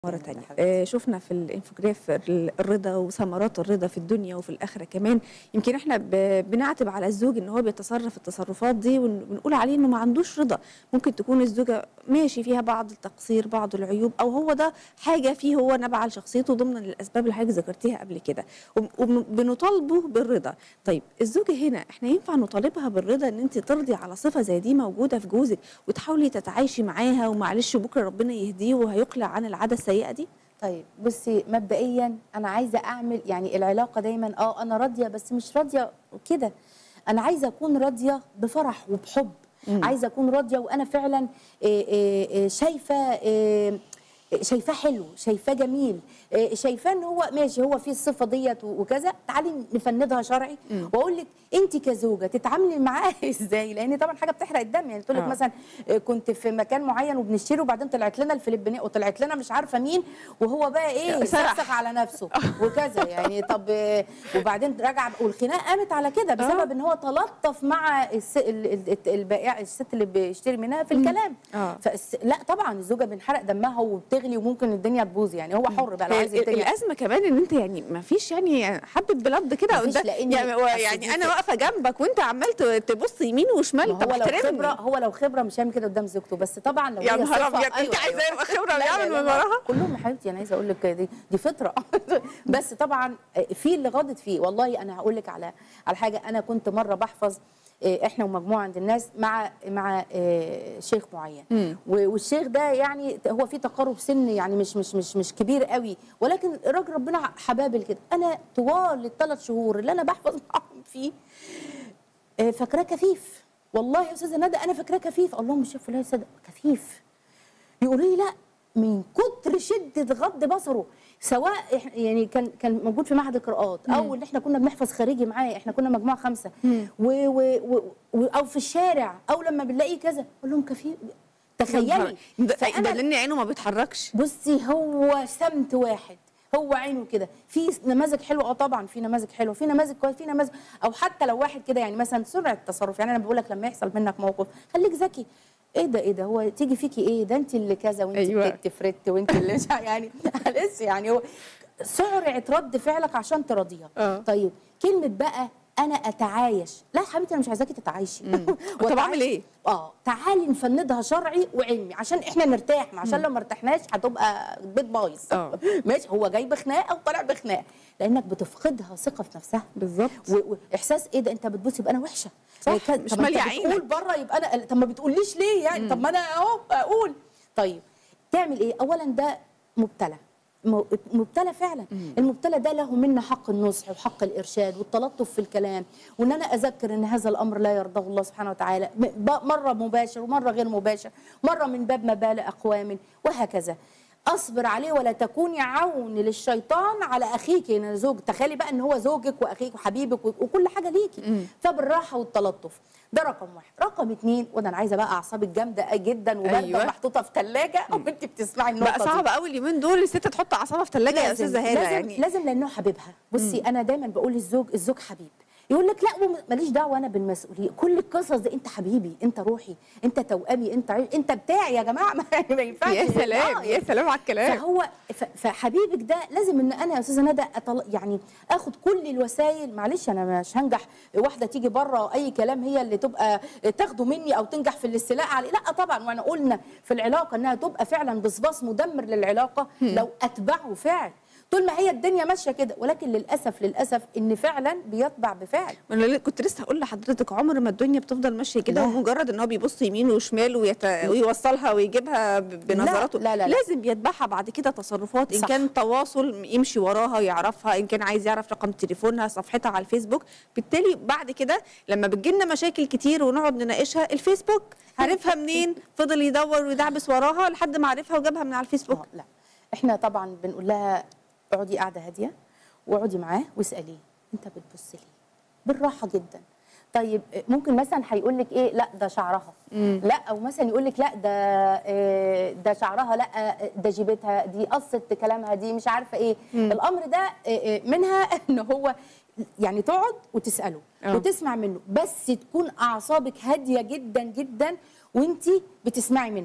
مرة تانية آه شفنا في الانفوجراف ال- الرضا وثمرات الرضا في الدنيا وفي الآخرة كمان يمكن احنا ب- بنعتب على الزوج ان هو بيتصرف التصرفات دي ونقول عليه انه ما عندوش رضا ممكن تكون الزوجة ماشي فيها بعض التقصير بعض العيوب او هو ده حاجة فيه هو نبع لشخصيته ضمن الاسباب اللي حضرتك ذكرتيها قبل كده وبنطالبه بالرضا طيب الزوجة هنا احنا ينفع نطالبها بالرضا ان انت ترضي على صفة زي دي موجودة في جوزك وتحاولي تتعايشي معاها ومعلش بكرة ربنا يهديه وهيقلع عن العادة السيئة دي طيب بصي مبدئيا انا عايزه اعمل يعني العلاقه دايما اه انا راضيه بس مش راضيه كده انا عايزه اكون راضيه بفرح وبحب عايزه اكون راضيه وانا فعلا إيه إيه إيه شايفه إيه شايفاه حلو شايفاه جميل إيه شايفاه ان هو ماشي هو فيه الصفه ديت وكذا تعالي نفندها شرعي واقول لك انت كزوجه تتعاملي معاه ازاي لان طبعا حاجه بتحرق الدم يعني تقول لك آه. مثلا إيه، كنت في مكان معين وبنشتري وبعدين طلعت لنا الفلبينيه وطلعت لنا مش عارفه مين وهو بقى ايه سرح. سرح على نفسه وكذا يعني طب إيه، وبعدين رجع والخناقه قامت على كده بسبب ان هو تلطف مع الس... ال- ال- البائع الست اللي بيشتري منها في الكلام آه. فالس... لا طبعا الزوجه بنحرق دمها وبتغلي وممكن الدنيا تبوظ يعني هو حر بقى لو هي عايز ال- يتجه الازمه كمان ان انت يعني ما فيش يعني حبه بلد كده مفيش قدام لأن يعني, أصل يعني دي انا في- واقفه جنبك وانت عمال ت- تبص يمين ما وشمال طب هو لو احترمني خبره هو لو خبره مش هيعمل كده قدام زوجته بس طبعا لو يا هي نهار صفة- أبيض، أنت أيوة، عايزاه أيوة. يبقى خبرة لا، لا، ويعمل لا، من لا. وراها؟ كلهم يا حبيبتي انا عايزه اقول لك دي دي فطره بس طبعا في اللي غاضت فيه والله انا هقول لك على على حاجه انا كنت مره بحفظ إيه، احنا ومجموعه عند الناس مع مع إيه، شيخ معين و- والشيخ ده يعني هو في تقارب سن يعني مش مش مش مش كبير قوي ولكن الراجل ربنا حبابل كده انا طوال الثلاث شهور اللي انا بحفظ معاهم فيه آه، فاكراه كفيف والله يا استاذه ندى انا فاكراه كفيف اللهم الشيخ فلان صدق كفيف يقولوا لي لا من كتر شده غض بصره سواء إح- يعني كان كان موجود في معهد القراءات او ان احنا كنا بنحفظ خارجي معاه احنا كنا مجموعه خمسه و و و و او في الشارع او لما بنلاقي كذا اقول لهم كفيف تخيلي ده فأنا- ده لان عينه ما بيتحركش بصي هو سمت واحد هو عينه كده في نماذج حلوه اه طبعا في نماذج حلوه في نماذج كويس في نماذج او حتى لو واحد كده يعني مثلا سرعه التصرف يعني انا بقول لك لما يحصل منك موقف خليك ذكي ايه ده ايه ده هو تيجي فيكي ايه ده انت اللي كذا وانت أيوة. أيوة. فرت وانت اللي مش يعني معلش يعني هو سرعه رد فعلك عشان تراضيها آه. طيب كلمه بقى انا اتعايش لا يا حبيبتي انا مش عايزاكي تتعايشي طب أعمل إيه؟ اه تعالي نفندها شرعي وعلمي عشان احنا نرتاح عشان لو ما ارتحناش هتبقى البيت بايظ آه. ماشي هو جاي بخناقه وطالع بخناقه لانك بتفقدها ثقه في نفسها بالظبط و- واحساس ايه ده انت بتبص يبقى انا وحشه صح، يعني كان- مش طب ما انت مالية بتقول عينك. بره يبقى انا طب ما بتقوليش ليه يعني طب ما انا اهو اقول طيب تعمل ايه اولا ده مبتلى م- مبتلى فعلا المبتلى ده له منا حق النصح وحق الارشاد والتلطف في الكلام وان انا اذكر ان هذا الامر لا يرضاه الله سبحانه وتعالى م- ب- مره مباشر ومره غير مباشر مره من باب مبال اقوام وهكذا اصبر عليه ولا تكوني عون للشيطان على اخيك يعني زوج تخيلي بقى ان هو زوجك واخيك وحبيبك و- وكل حاجه ليكي فبالراحه والتلطف ده رقم واحد رقم اتنين وده انا عايزه بقى اعصابك جامده جدا وبارده أيوة. أيوة. محطوطه في ثلاجه وانت بتسمعي النقطه بقى دي. صعب قوي اليومين دول الست تحط اعصابها في ثلاجه يا استاذه هاله لازم يعني لازم لانه حبيبها بصي انا دايما بقول للزوج الزوج حبيب يقول لك لا وم- ماليش دعوه انا بالمسؤوليه كل القصص دي انت حبيبي انت روحي انت توامي انت عي... انت بتاعي يا جماعه ما يعني ما ينفعش يا سلام آه، يا سلام على الكلام فهو ف- فحبيبك ده لازم ان انا يا استاذه ندى أطل... يعني اخد كل الوسائل معلش انا مش هنجح واحده تيجي بره اي كلام هي اللي تبقى تاخده مني او تنجح في الاستيلاء عليه لا طبعا وانا قلنا في العلاقه انها تبقى فعلا بصباص مدمر للعلاقه لو اتبعه فعل طول ما هي الدنيا ماشيه كده ولكن للاسف للاسف ان فعلا بيتبع بفعل ما انا كنت لسه هقول لحضرتك عمر ما الدنيا بتفضل ماشيه كده لا. ومجرد ان هو بيبص يمين وشمال ويت... ويوصلها ويجيبها ب- بنظراته لا، لا، لا. لازم يتبعها بعد كده تصرفات ان صح. كان تواصل يمشي وراها يعرفها ان كان عايز يعرف رقم تليفونها صفحتها على الفيسبوك بالتالي بعد كده لما بتجيلنا مشاكل كتير ونقعد نناقشها الفيسبوك عرفها منين فضل يدور ويدعبس وراها لحد ما عرفها وجابها من على الفيسبوك آه، لا احنا طبعا بنقول لها اقعدي قاعده هاديه واقعدي معاه واساليه انت بتبص ليه بالراحه جدا طيب ممكن مثلا هيقول لك ايه لا ده شعرها لا او مثلا يقول لك لا ده آه، ده شعرها لا ده جيبتها دي قصه كلامها دي مش عارفه ايه الامر ده آه، آه، منها ان هو يعني تقعد وتساله آه. وتسمع منه بس تكون اعصابك هاديه جدا جدا وانت بتسمعي منه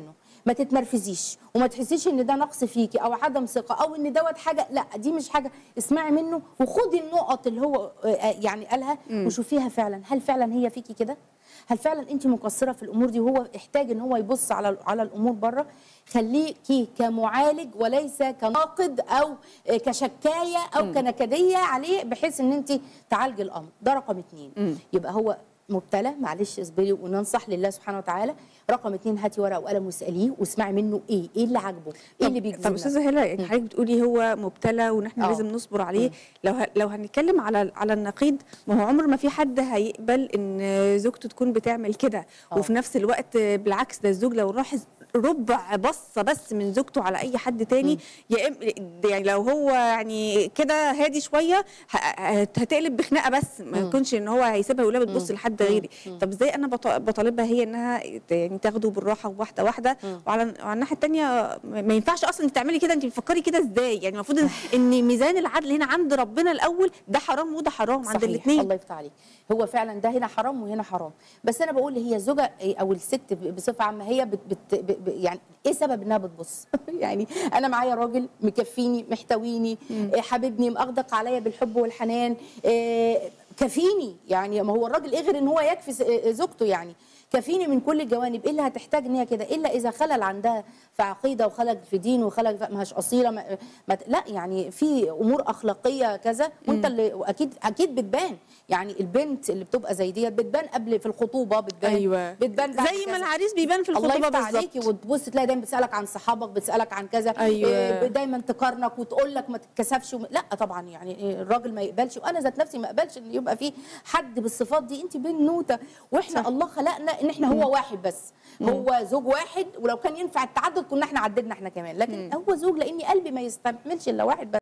ما تتنرفزيش وما تحسيش ان ده نقص فيكي او عدم ثقه او ان دوت حاجه لا دي مش حاجه اسمعي منه وخدي النقط اللي هو آه، يعني قالها وشوفيها فعلا هل فعلا هي فيكي كده هل فعلا انت مقصره في الامور دي وهو احتاج ان هو يبص على على الامور بره خليكي كمعالج وليس كناقد او آه، كشكايه او كنكديه عليه بحيث ان انت تعالجي الامر ده رقم اتنين يبقى هو مبتلى معلش اصبري وننصح لله سبحانه وتعالى رقم اتنين هاتي ورقه وقلم واساليه واسمعي منه ايه ايه اللي عاجبه ايه اللي بيجذبنا طب استاذه هلا يعني حضرتك بتقولي هو مبتلى وان احنا آه. لازم نصبر عليه لو ه... لو هنتكلم على على النقيض ما هو عمر ما في حد هيقبل ان زوجته تكون بتعمل كده آه. وفي نفس الوقت بالعكس ده الزوج لو راح ربع بصه بس من زوجته على اي حد تاني يا إم... يعني لو هو يعني كده هادي شويه ه... هت- هتقلب بخناقه بس ما يكونش ان هو هيسيبها ولا بتبص لحد غيري طب ازاي انا بط- بطالبها هي انها ت- يعني تاخده بالراحه واحده واحده وعلى وعلى الناحيه الثانيه ما ينفعش اصلا انت تعملي كده انت بتفكري كده ازاي يعني المفروض إن- ان ميزان العدل هنا عند ربنا الاول ده حرام وده حرام عند صحيح. الاثنين الله يفتح عليك هو فعلا ده هنا حرام وهنا حرام بس انا بقول هي الزوجه إيه او الست ب- بصفه عامه هي بت بت ب- ب- يعني ايه سبب انها بتبص يعني انا معايا راجل مكفيني محتويني إيه حبيبني مأغدق عليا بالحب والحنان إيه كفيني يعني ما هو الراجل ايه غير ان هو يكفي ز- إيه زوجته يعني كفيني من كل الجوانب ايه اللي هتحتاج ان هي كده الا اذا خلل عندها في عقيده وخلل في دين وخلل في- ما هيش اصيله ما ما لا يعني في امور اخلاقيه كذا وانت اللي اكيد اكيد بتبان يعني البنت اللي بتبقى زي ديت بتبان قبل في الخطوبه بتبان ايوه بتبان بعد زي ما كذا. العريس بيبان في الله الخطوبه يفتح عليكي بالظبط وتبص تلاقي دايما بتسالك عن صحابك بتسالك عن كذا أيوة. إيه، دايما تقارنك وتقول لك ما تتكسفش وم... لا طبعا يعني إيه، الراجل ما يقبلش وانا ذات نفسي ما اقبلش ان يبقى في حد بالصفات دي انت بنوته واحنا صح. الله خلقنا ان احنا هو واحد بس هو زوج واحد ولو كان ينفع التعدد كنا احنا عددنا احنا كمان لكن هو زوج لاني قلبي ما يستحملش الا واحد بس